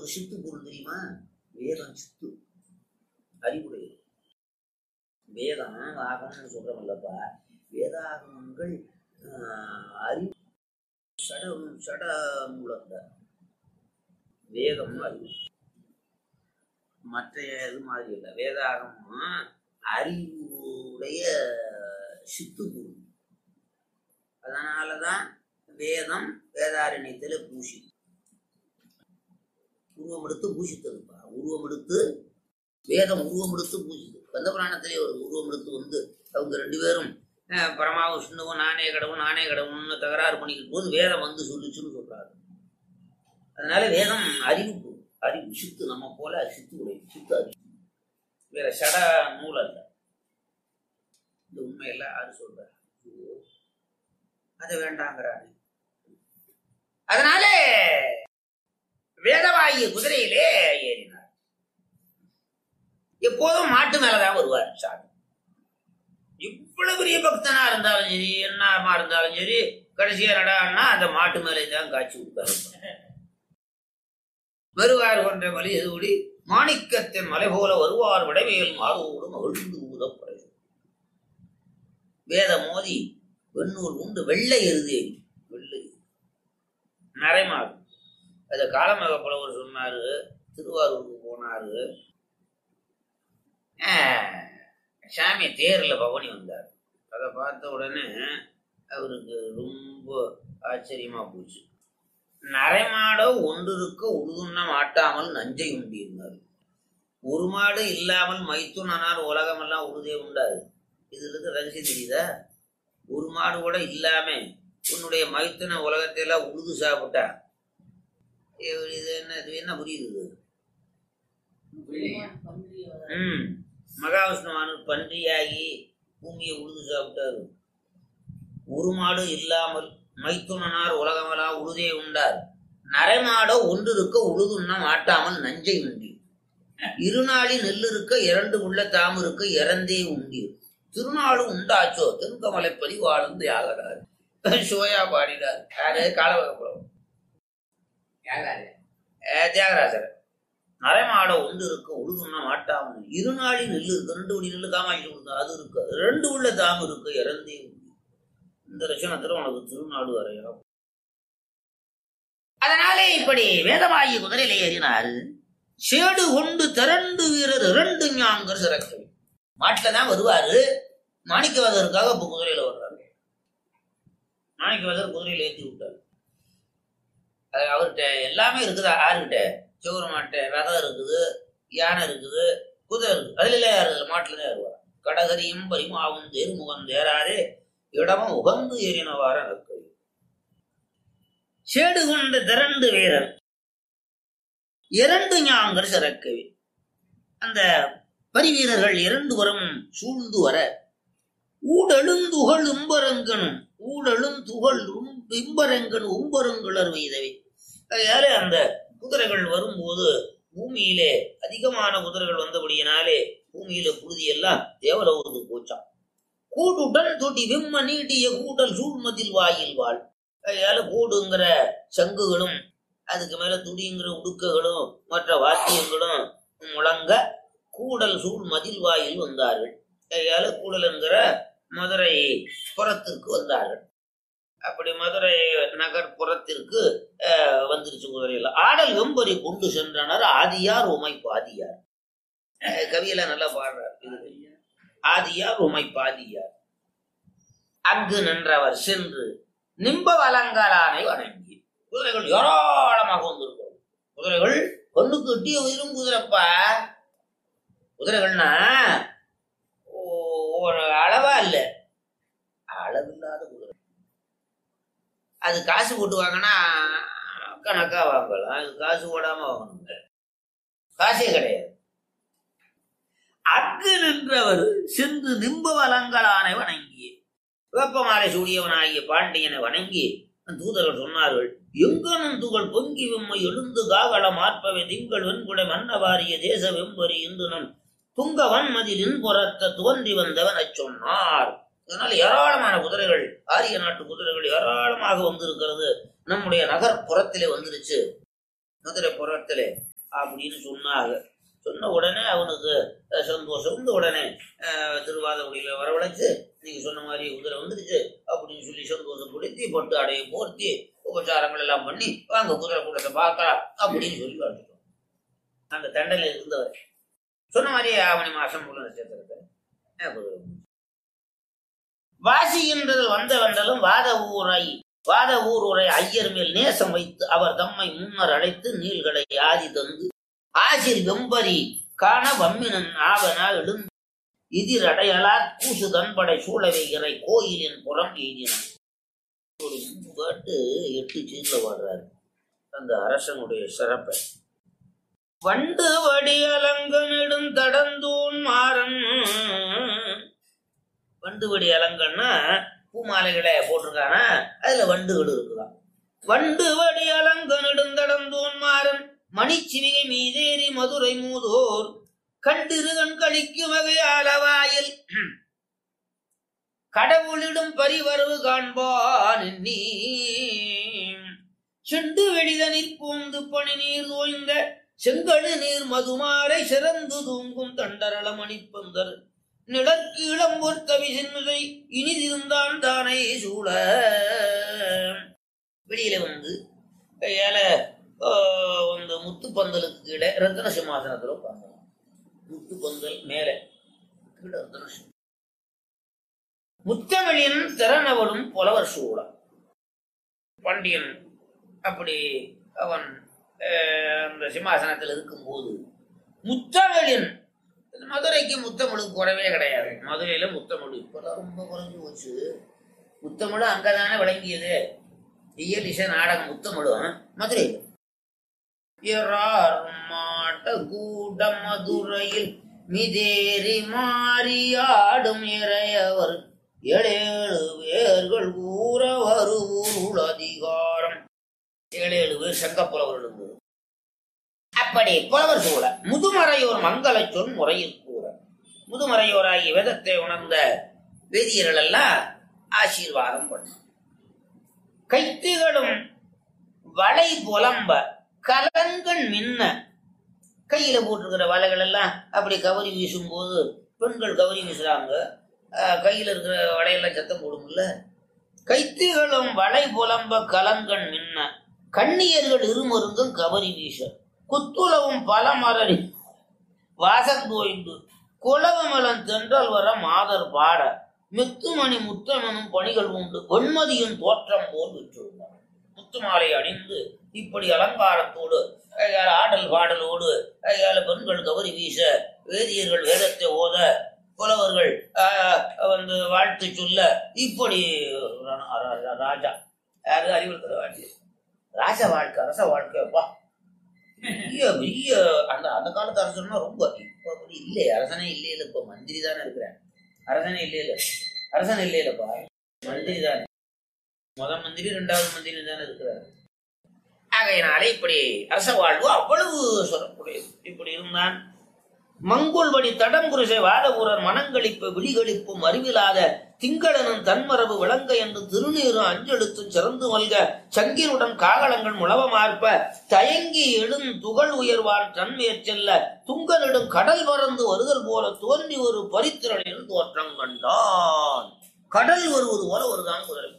ஒரு சித்து பொருள் தெரியுமா வேதம் சித்து அறிவுடையது வேதம் ஆகமம்னு சொல்றோம்லப்பா வேதாகமங்கள் ஆஹ், அறிவு சட சட மூலங்க வேதம் அறிவு மற்ற இது மாதிரி இல்லை வேதாகமம் அறிவுடைய சித்து பொருள் அதனாலதான் வேதம் வேதாரண்யத்துல பூசி உருவம் எடுத்து பூசித்ததுப்பா உருவம் எடுத்து வேதம் உருவம் எடுத்து பூசிது கந்த புராணத்திலே ஒரு உருவம் எடுத்து வந்து அவங்க ரெண்டு பேரும் அஹ், பரமா விஷ்ணுவும் நானே கடவுள் நானே கடவுள்னு தகராறு பண்ணிக்கிட்டு போது வேதம் வந்து சொல்லிச்சுன்னு சொல்றாரு அதனால வேதம் அறிவு பொருள். அறிவு சித்து நம்ம போல சித்து உடைய சித்து அறிவு வேற சட நூல் அல்ல இந்த உண்மையெல்லாம் யாரு சொல்ற அது வேண்டாங்கிறாரு அதனால வேதவாயு குதிரையிலே ஏறினார் எப்போதும் மாட்டு மேலதான் வருவார் சாமி இவ்வளவு பெரிய பக்தனா இருந்தாலும் சரி என்னமா இருந்தாலும் சரி கடைசியா நடான்னா அந்த மாட்டு மேலே தான் காட்சி கொடுப்பாரு வருவார் கொன்ற வழி எதுபடி மாணிக்கத்தின் மலை போல வருவார் விடவேல் மாதோடு மகிழ்ந்து ஊதப்படை வேத மோதி வெண்ணூல் உண்டு வெள்ளை எருது வெள்ளை நரைமாடு அதை காலமக புலவர் சொன்னாரு திருவாரூருக்கு போனாரு ஆஹ், சாமி தேர்ல பவனி வந்தார் அதை பார்த்த உடனே அவருக்கு ரொம்ப ஆச்சரியமா போச்சு நரைமாடோ ஒன்றிருக்க உழுதுண்ண மாட்டாமல் நஞ்சை உண்டியிருந்தார் ஒரு மாடு இல்லாமல் மைத்துனார் உலகமெல்லாம் உழுதே உண்டாரு இதுல இருந்து ரகசியம் தெரியுதா ஒரு மாடு கூட இல்லாம உன்னுடைய மைத்துன உலகத்தை எல்லாம் உழுது சாப்பிட்டா இது இது என்ன இது என்ன புரியுது ம் மகாவிஷ்ணுவானு பன்றியாகி பூமியை உழுது சாப்பிட்டாரு ஒரு மாடு இல்லாமல் மைத்துனனார் உலகமெல்லாம் உழுதே உண்டார் நரைமாடோ ஒன்று இருக்க உழுதுண்ண மாட்டாமல் நஞ்சை உண்டி இருநாளி நெல் இருக்க இரண்டு உள்ள தாம் இருக்க இறந்தே உண்டீர் திருநாளும் உண்டாச்சோ தென்கமலை பதிவாளும் தியாகரார் சோயா பாடினார் யாரு காலவகப்புறம் தியாகராஜர் நரைமாடோ ஒன்று இருக்க உழுதுண்ண மாட்டாமல் இருநாளி நெல் இருக்கு ரெண்டு மணி நெல்லு காமாட்சி கொடுத்தா அது இருக்கு ரெண்டு உள்ள தாம் இருக்கு இறந்தே உண்டு இந்த லட்சணத்துல உனக்கு திருநாடு வரையா அதனாலே இப்படி வேதமாயி குதிரையில ஏறினாரு சேடு கொண்டு திரண்டு வீரர் இரண்டு ஞாங்கர் சிறக்கை மாட்டுல தான் வருவாரு மாணிக்கவாதருக்காக இப்ப குதிரையில வர்றாரு மாணிக்கவாதர் குதிரையில ஏற்றி விட்டாரு அது அவர்கிட்ட எல்லாமே இருக்குதா யாருக்கிட்ட சிவருமாட்ட ரதம் இருக்குது யானை இருக்குது குதிரை இருக்குது அதுல எல்லாம் யாரு மாட்டுல தான் ஏறுவார் கடகரியும் பரிமாவும் தேர்முகம் தேராதே இடமும் உகந்து ஏறினவாறு நடக்கு சேடு கொண்ட திரண்டு வீரர் இரண்டு ஞாங்கர் சிறக்கவே அந்த பரிவீரர்கள் இரண்டு புறம் சூழ்ந்து வர ஊடெழுந்துகள் உம்பரங்கனும் ஊடெழும் துகள் இம்பரங்கன் உம்பரங்குளர் வைதவை அதனால அந்த குதிரைகள் வரும்போது பூமியிலே அதிகமான குதிரைகள் வந்தபடியினாலே பூமியில புழுதியெல்லாம் தேவலோகத்துக்கு போச்சான் கூட்டுடன் தொட்டி விம்ம நீட்டிய கூட்டல் சூழ்மதில் வாயில் வாழ் அதனால கூடுங்கிற சங்குகளும் அதுக்கு மேல துடிங்கிற உடுக்கைகளும் மற்ற வாத்தியங்களும் முழங்க கூடல் சூழ் மதில் வாயில் வந்தார்கள் அதனால கூடல் என்கிற மதுரை புறத்திற்கு வந்தார்கள் அப்படி மதுரை நகர்ப்புறத்திற்கு அஹ், வந்துருச்சு குதிரையில் ஆடல் வெம்பரி கொண்டு சென்றனர் ஆதியார் உமை பாதியார் அஹ், கவியில நல்லா பாடுறார் இது ஆதியார் உமை பாதியார் அங்கு நின்றவர் சென்று நிம்ப வலங்கலானை வணங்கி குதிரைகள் ஏராளமாக வந்திருக்கும் குதிரைகள் ஒண்ணுக்கு எட்டிய உயிரும் குதிரைப்பா குதிரைகள்னா ஓ- ஒரு அளவா இல்ல அளவில்லாத குதிரை அது காசு போட்டு வாங்கினா கணக்கா வாங்கலாம் அது காசு போடாம வாங்கணுங்க காசே கிடையாது அங்கு நின்றவர் சென்று நிம்ப வலங்கலானை வணங்கி வேப்பமாலை சூடியவனாகிய பாண்டியனை வணங்கி தூதர்கள் சொன்னார்கள் எங்கனும் துகள் பொங்கி வெம்மை எழுந்து காகள மாற்பவை திங்கள் வெண்குடை மன்னவாரிய தேச வெம்பரி இன்று நம் துங்க வன்மதிலின் புறத்த தோன்றி வந்தவன் சொன்னார் அதனால ஏராளமான குதிரைகள் ஆரிய நாட்டு குதிரைகள் ஏராளமாக வந்திருக்கிறது நம்முடைய நகர்ப்புறத்திலே வந்துருச்சு மதுரை புறத்திலே அப்படின்னு சொன்னாங்க சொன்ன உடனே அவனுக்கு அஹ், சந்தோஷம் இந்த உடனே அஹ், திருவாதகுடியில வரவழைச்சு நீங்க சொன்ன மாதிரி குதிரை வந்துருச்சு அப்படின்னு சொல்லி சந்தோஷப்படுத்தி பொட்டு அடையை போர்த்தி உபச்சாரங்கள் எல்லாம் பண்ணி வாங்க குதிரை கூட்டத்தை பார்க்கலாம் அப்படின்னு சொல்லி வாழ்த்துட்டோம் அந்த தண்டல இருந்தவர் சொன்ன மாதிரி ஆவணி மாசம் முழு நட்சத்திரத்தை அஹ், குதிரை வந்துச்சு. வாசி என்றது வந்த வண்டலும் வாத ஊரை வாத ஊர் உரை ஐயர் மேல் நேசம் வைத்து அவர் தம்மை முன்னர் அழைத்து நீள்களை ஆதி தந்து ஆசில் வெம்பரி காண வம்மினன் ஆவனா எழுந்து இதிர் அடையலார் கூசு தன்படை சூழவை இறை கோயிலின் புறம் எய்தினான் ஒரு பாட்டு எட்டு சீர்ல வாடுறாரு அந்த அரசனுடைய சிறப்பை வண்டு வடி அலங்க நெடும் தடந்தூன் மாறன் வண்டு வடி அலங்கன்னா பூமாலைகளை போட்டிருக்கானா அதுல வண்டுகள் இருக்குதான் வண்டு வடி அலங்க நெடுந்தடந்தோன் மாறன் மணிச்சிவிகை மீதேறி மதுரை மூதோர் கண்டிருகன் கழிக்கும் வகை அளவாயில் கடவுளிடும் பரிவரவு காண்பான் நீ செண்டு வெடிதனில் பூந்து பனி நீர் ஓய்ந்த செங்கழு நீர் மதுமாரை சிறந்து தூங்கும் தண்டரள மணிப்பந்தர் நிழற்கு இளம்பொர் கவி சின்முதை இனிதிருந்தான் தானே சூழ வெளியில வந்து கையால ஆஹ், வந்து முத்து பந்தலுக்கு கீழே ரத்ன சிம்மாசனத்துல உட்கார்ந்தாங்க முத்து பந்தல் மேலே கீழே ரத்ன சிம்மாசனம். முத்தமிழின் திறனவளும் புலவர் சூழம் பாண்டியன் அப்படி அவன் ஆஹ், அந்த சிம்மாசனத்தில் இருக்கும்போது முத்தமிழின் மதுரைக்கு முத்தமிழுக்கு குறைவே கிடையாது மதுரையில முத்தமிழ் இப்பதான் ரொம்ப குறைஞ்சு போச்சு முத்தமிழ் அங்கதானே விளங்கியது இயல் இசை நாடகம் முத்தமிழும் மதுரையில் இறார் மாட்ட கூட்ட மதுரையில் மிதேறி மாறியாடும் இறையவர் ஏழேழு பேர்கள் கூற வருவூர் அதிகாரம் ஏழேழு பேர் சங்கப்புலவர் இருந்தது அப்படி புலவர் சூழ முதுமறையோர் மங்கள சொல் முறையில் கூற முதுமறையோராகி வேதத்தை உணர்ந்த வேதியர்கள் எல்லாம் ஆசீர்வாதம் பண்ண கைத்துகளும் வளை புலம்ப கலங்கள் மின்ன கையில போட்டிருக்கிற வலைகள் எல்லாம் அப்படி கவரி வீசும்போது பெண்கள் கவரி வீசுறாங்க ஆஹ் கையில இருக்கிற வலையெல்லாம் சத்தம் போடும்ல கைத்துகளும் வளை புலம்ப கலங்கண் மின்ன கண்ணியர்கள் இருமருங்கும் கவரி வீச குத்துளவும் பல மரடி வாசந்தோய்ந்து குலவமலன் தென்றல் வர மாதர் பாட மித்துமணி முத்தமனும் பணிகள் உண்டு வெண்மதியின் தோற்றம் போல் விற்றிருந்தார் முத்துமாலை அணிந்து இப்படி அலங்காரத்தோடு கையால் ஆடல் பாடலோடு கையால் பெண்கள் கவரி வீச வேதியர்கள் வேதத்தை ஓத புலவர்கள் ஆஹ், வந்து வாழ்த்து சொல்ல இப்படி ர- ர- ராஜா யாரு அறிவுறுத்துற வாழ்க்கை ராஜ வாழ்க்கை அரச வாழ்க்கைப்பா பெரிய பெரிய அந்த அந்த காலத்து அரசன்னா ரொம்ப இப்ப அப்படி இல்லை அரசனே இல்லையில இப்ப மந்திரி தானே இருக்கிறேன் அரசனே இல்லையில அரசன் இல்லையிலப்பா மந்திரி தானே முத மந்திரி ரெண்டாவது மந்திரி தானே இருக்கிறார் ஆகையினாலே இப்படி அரச வாழ்வு அவ்வளவு சொல்லக்கூடியது இப்படி இருந்தான் மங்குள்வடி தடம்புருஷை வாதபுரர் மனங்களிப்பு விழிகளிப்பும் அறிவிலாத திங்களனும் தன்மரபு விளங்க என்று திருநீரும் அஞ்செழுத்தும் சிறந்து மல்க சங்கினுடன் காகளங்கள் முழவமார்ப்ப தயங்கி எழும் துகள் உயர்வான் தன்மேற் செல்ல துங்கனிடும் கடல் பறந்து வருதல் போல தோன்றி ஒரு பரித்திரனில் தோற்றம் கண்டான் கடல் வருவது போல வருதான் குதிரைப்பூ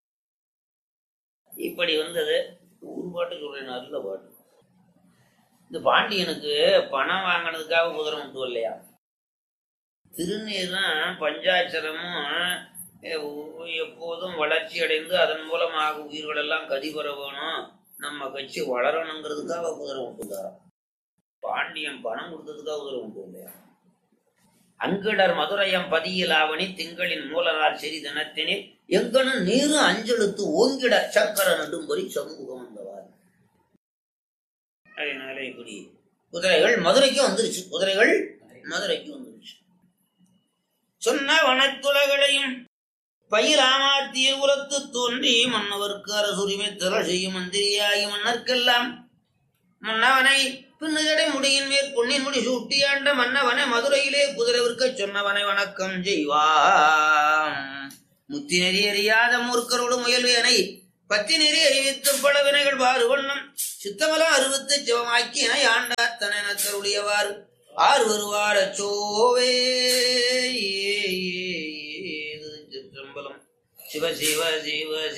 இப்படி வந்தது ஒரு பாட்டு சொல்றேன் நல்ல பாட்டு இந்த பாண்டியனுக்கு பணம் வாங்கினதுக்காக குதிரை மட்டும் இல்லையா திருநீரும் பஞ்சாட்சரமும் எ- எப்போதும் வளர்ச்சி அடைந்து அதன் மூலமாக உயிர்கள் எல்லாம் கதி பெற வேணும் நம்ம கட்சி வளரணுங்கிறதுக்காக குதிரை விட்டுதாராம் பாண்டியன் பணம் கொடுத்ததுக்காக குதிரை விட்டு இல்லையா அங்கிடர் மதுரையம் பதியில் ஆவணி திங்களின் மூலனார் செறி தினத்தினில் எங்கனும் நீரு அஞ்செழுத்து ஓங்கிட சங்கர நடும்பரி சமூகம் வந்தவார் அதனால இப்படி குதிரைகள் மதுரைக்கு வந்துருச்சு குதிரைகள் மதுரைக்கு வந்துருச்சு சொன்ன வனத்துலகளையும் பயிர் ஆமாத்திய உலத்து தோன்றி மன்னவர்க்கு அரசுரிமை திரள் செய்யும் மந்திரியாகி மன்னர்க்கெல்லாம் மன்னவனை பின்னுகடை முடியின் மேற் பொன்னின் முடி சூட்டியாண்ட மன்னவனை மதுரையிலே குதிரை விற்கச் சொன்னவனை வணக்கம் செய்வாம் முத்தி நெறி அறியாத மூர்க்கரோடு முயல்வேனை பத்தி நெறி அறிவித்து பல வினைகள் பாரு வண்ணம் சித்தமலம் அறுபத்து சிவமாக்கி என ஆண்டார் அத்தனை கருளியவாறு ஆறு வருவார சோவே சிற்றம்பலம் சிவ சிவ சிவ